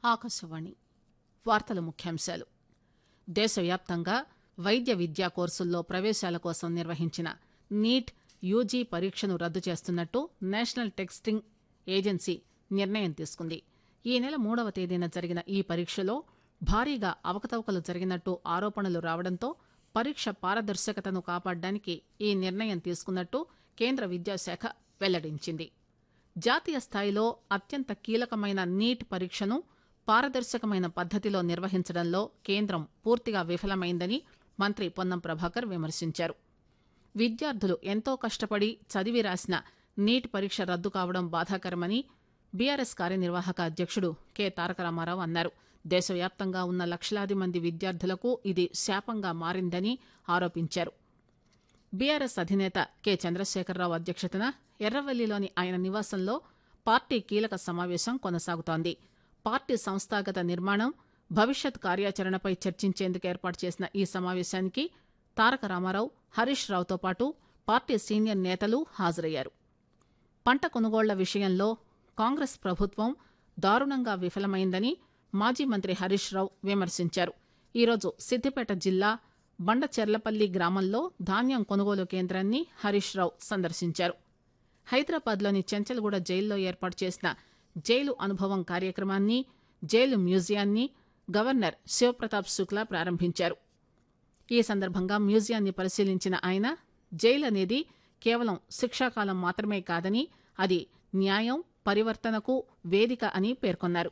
ఆకాశవాణి వార్తల ముఖ్యాంశాలు దేశవ్యాప్తంగా వైద్య విద్యా కోర్సుల్లో ప్రవేశాల కోసం నిర్వహించిన నీట్ యూజీ పరీక్షను రద్దు చేస్తున్నట్టు నేషనల్ టెస్టింగ్ ఏజెన్సీ నిర్ణయం తీసుకుంది ఈ నెల మూడవ తేదీన జరిగిన ఈ పరీక్షలో భారీగా అవకతవకలు జరిగినట్టు ఆరోపణలు రావడంతో పరీక్ష పారదర్శకతను కాపాడడానికి ఈ నిర్ణయం తీసుకున్నట్టు కేంద్ర విద్యాశాఖ వెల్లడించింది జాతీయ స్థాయిలో అత్యంత కీలకమైన నీట్ పరీక్షను పారదర్శకమైన పద్దతిలో నిర్వహించడంలో కేంద్రం పూర్తిగా విఫలమైందని మంత్రి పొన్నం ప్రభాకర్ విమర్శించారు విద్యార్థులు ఎంతో కష్టపడి చదివి రాసిన నీట్ పరీక్ష రద్దు కావడం బాధాకరమని బీఆర్ఎస్ కార్యనిర్వాహక అధ్యక్షుడు కె తారక రామారావు అన్నారు దేశవ్యాప్తంగా ఉన్న లక్షలాది మంది విద్యార్థులకు ఇది శాపంగా మారిందని ఆరోపించారు బీఆర్ఎస్ అధినేత కె చంద్రశేఖరరావు అధ్యక్షతన ఎర్రవల్లిలోని ఆయన నివాసంలో పార్టీ కీలక సమావేశం కొనసాగుతోంది పార్టీ సంస్థాగత నిర్మాణం భవిష్యత్ కార్యాచరణపై చర్చించేందుకు ఏర్పాటు చేసిన ఈ సమావేశానికి తారక రామారావు హరీష్ రావుతో పాటు పార్టీ సీనియర్ నేతలు హాజరయ్యారు పంట కొనుగోళ్ల విషయంలో కాంగ్రెస్ ప్రభుత్వం దారుణంగా విఫలమైందని మాజీ మంత్రి హరీష్ రావు విమర్శించారు ఈరోజు సిద్దిపేట జిల్లా బండచెర్లపల్లి గ్రామంలో ధాన్యం కొనుగోలు కేంద్రాన్ని హరీష్ రావు సందర్శించారు హైదరాబాద్లోని చెంచల్గూడ జైల్లో ఏర్పాటు చేసిన జైలు అనుభవం కార్యక్రమాన్ని జైలు మ్యూజియాన్ని గవర్నర్ శివప్రతాప్ శుక్లా ప్రారంభించారు ఈ సందర్భంగా మ్యూజియాన్ని పరిశీలించిన ఆయన జైలు అనేది కేవలం శిక్షాకాలం మాత్రమే కాదని అది న్యాయం పరివర్తనకు వేదిక అని పేర్కొన్నారు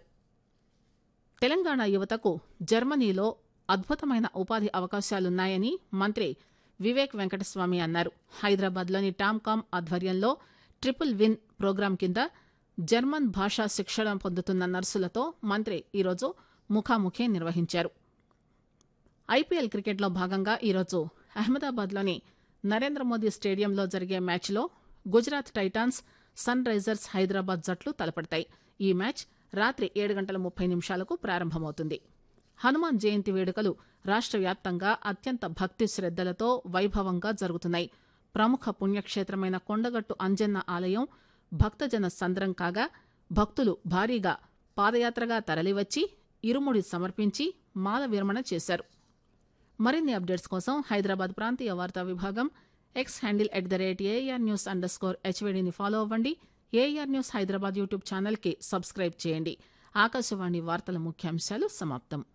తెలంగాణ యువతకు జర్మనీలో అద్భుతమైన ఉపాధి అవకాశాలున్నాయని మంత్రి వివేక్ వెంకటస్వామి అన్నారు హైదరాబాద్లోని టామ్కామ్ ఆధ్వర్యంలో ట్రిపుల్ విన్ ప్రోగ్రాం కింద జర్మన్ భాషా శిక్షణ పొందుతున్న నర్సులతో మంత్రి ఈరోజు ముఖాముఖి నిర్వహించారు ఐపీఎల్ క్రికెట్లో భాగంగా ఈరోజు అహ్మదాబాద్లోని నరేంద్ర మోదీ స్టేడియంలో జరిగే మ్యాచ్లో Gujarat Titans Sunrisers Hyderabad జట్లు తలపడతాయి ఈ మ్యాచ్ రాత్రి ఏడు గంటల ముప్పై నిమిషాలకు ప్రారంభమవుతుంది హనుమాన్ జయంతి వేడుకలు రాష్ట్ర వ్యాప్తంగా అత్యంత భక్తి శ్రద్దలతో వైభవంగా జరుగుతున్నాయి ప్రముఖ పుణ్యక్షేత్రమైన కొండగట్టు అంజన్న ఆలయం భక్తజన సంద్రం కాగా భక్తులు భారీగా పాదయాత్రగా తరలివచ్చి ఇరుముడి సమర్పించి మాల విరమణ చేశారు మరిన్ని అప్డేట్స్ కోసం హైదరాబాద్ ప్రాంతీయ వార్తా విభాగం X handle at the rate AIR news underscore స్కోర్ హెచ్వీడీని ఫాలో అవ్వండి ఏఆర్ న్యూస్ హైదరాబాద్ యూట్యూబ్ ఛానల్కి సబ్స్క్రైబ్ చేయండి ఆకాశవాణి వార్తల ముఖ్యాంశాలు సమాప్తం